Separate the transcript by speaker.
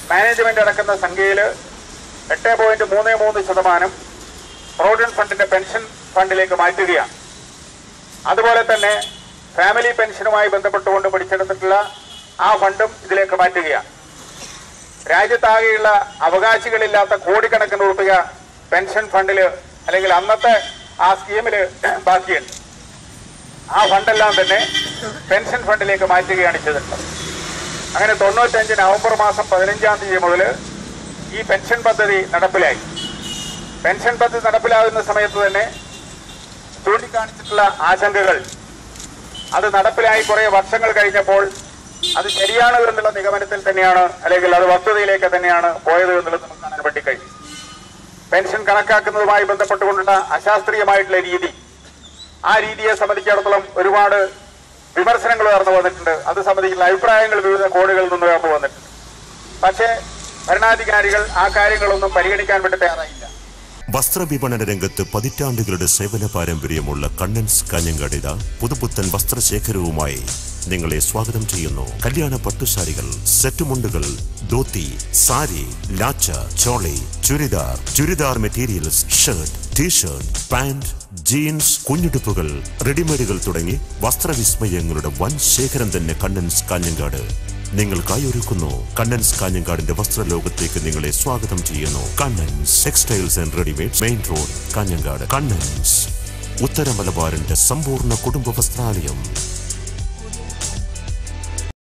Speaker 1: management അടക്കുന്ന സംഖ്യയിൽ എട്ട് point മൂന്ന് മൂന്ന് ശതമാനം പ്രൊവിഡന്റ് ഫണ്ടിന്റെ പെൻഷൻ ഫണ്ടിലേക്ക് മാറ്റുകയാണ് അതുപോലെ തന്നെ ഫാമിലി പെൻഷനുമായി ബന്ധപ്പെട്ടുകൊണ്ട് പിടിച്ചെടുത്തിട്ടുള്ള ആ ഫണ്ടും ഇതിലേക്ക് മാറ്റുകയാണ് രാജ്യത്താകെയുള്ള അവകാശികളില്ലാത്ത കോടിക്കണക്കിന് രൂപ പെൻഷൻ ഫണ്ടിൽ അല്ലെങ്കിൽ അന്നത്തെ ആ സ്കീമില് ബാക്കിയുണ്ട് ആ ഫണ്ടെല്ലാം തന്നെ പെൻഷൻ ഫണ്ടിലേക്ക് മാറ്റുകയാണ് ചെയ്തിട്ടുള്ളത് അങ്ങനെ തൊണ്ണൂറ്റഞ്ച് നവംബർ മാസം പതിനഞ്ചാം തീയതി മുതൽ ഈ പെൻഷൻ പദ്ധതി നടപ്പിലായി പെൻഷൻ പദ്ധതി നടപ്പിലാകുന്ന സമയത്ത് തന്നെ ചൂണ്ടിക്കാണിച്ചിട്ടുള്ള ആശങ്കകൾ അത് നടപ്പിലായി കുറെ വർഷങ്ങൾ കഴിഞ്ഞപ്പോൾ അത് ശരിയാണ് എന്നുള്ള നിഗമനത്തിൽ തന്നെയാണ് അല്ലെങ്കിൽ അത് വസ്തുതയിലേക്ക് തന്നെയാണ് പോയത് എന്നുള്ളത് നമുക്ക് കാണാൻ വേണ്ടി കഴിയും പെൻഷൻ കണക്കാക്കുന്നതുമായി ബന്ധപ്പെട്ടുകൊണ്ടുള്ള അശാസ്ത്രീയമായിട്ടുള്ള രീതി ആ രീതിയെ സംബന്ധിച്ചിടത്തോളം ഒരുപാട് വിമർശനങ്ങൾ ഉയർന്നു വന്നിട്ടുണ്ട് അത് സംബന്ധിച്ചുള്ള അഭിപ്രായങ്ങൾ വിവിധ കോണുകളിൽ നിന്ന് ഉയർന്നു വന്നിട്ടുണ്ട് പക്ഷേ ഭരണാധികാരികൾ ആ കാര്യങ്ങളൊന്നും പരിഗണിക്കാൻ വേണ്ടി തയ്യാറായില്ല
Speaker 2: വസ്ത്രവിപണന രംഗത്ത് പതിറ്റാണ്ടുകളുടെ സേവന പാരമ്പര്യമുള്ള കണ്ണൻസ് കാഞ്ഞങ്ങാടിത പുതുപുത്തൻ വസ്ത്രശേഖരവുമായി നിങ്ങളെ സ്വാഗതം ചെയ്യുന്നു കല്യാണ പട്ടുസാരികൾ സെറ്റുമുണ്ടുകൾ dhoti sari lacha choli churidar churidar materials shirt T shirt pant jeans കുഞ്ഞുടുപ്പുകൾ റെഡിമെയ്ഡുകൾ തുടങ്ങി വസ്ത്രവിസ്മയങ്ങളുടെ വൻ ശേഖരം തന്നെ കണ്ണൻസ് കാഞ്ഞങ്ങാട് നിങ്ങൾക്കായി ഒരുക്കുന്നു കണ്ണൻസ് കാഞ്ഞങ്കാടിന്റെ വസ്ത്രലോകത്തേക്ക് നിങ്ങളെ സ്വാഗതം ചെയ്യുന്നു Kannans textiles and readymade main road Kanhangad Kannans ഉത്തര മലബാറിന്റെ സമ്പൂർണ്ണ കുടുംബ വസ്ത്രാലയം